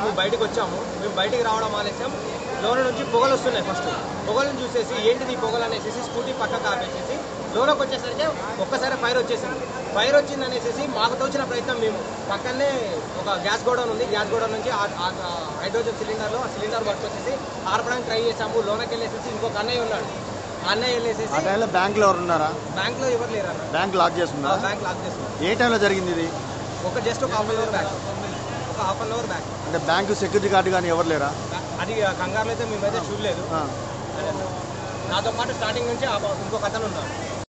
మేము బయటకు వచ్చాము మేము బయటికి రావడం ఆలస్యం లోన నుంచి పొగలు వస్తున్నాయి ఫస్ట్ పొగలను చూసేసి ఏంటిది ఈ పొగలు అనేసి స్కూటీ పక్కకు ఆపేసేసి లోనకి వచ్చేసరికి ఒక్కసారి ఫైర్ వచ్చేసింది ఫైర్ వచ్చింది అనేసి మాకు తోచిన ప్రయత్నం మేము పక్కనే ఒక గ్యాస్ గోడౌన్ ఉంది గ్యాస్ గోడౌన్ నుంచి ఆ- ఆ- ఆ హైడ్రోజన్ సిలిండర్లో ఆ సిలిండర్ పట్టుకొచ్చేసి ఆర్పడానికి ట్రై చేసాము లోనకి వెళ్ళేసేసి ఇంకొక అన్నయ్య ఉన్నాడు ఆ అన్నయ్య ఆ వెళ్ళేసేసి టైంలో బ్యాంకులో ఎవరు ఉన్నారా బ్యాంక్లో ఎవరు లేరు అన్న బ్యాంక్ లాక్ చేస్తుందా బ్యాంక్ లాక్ చేస్తున్నారు ఏ టైంలో జరిగింది ఇది ఒక జస్ట్ ఒక హాఫ్ అన్ అవర్ బ్యాక్ ఒక హాఫ్ అన్ అవర్ బ్యాక్ అంటే బ్యాంకు సెక్యూరిటీ గార్డ్ కానీ ఎవరు లేరా అది కంగారులో అయితే మేమైతే చూడలేదు ఆ. నాతో పాటు స్టార్టింగ్ నుంచి ఆ ఇంకొక అతను ఉన్నాడు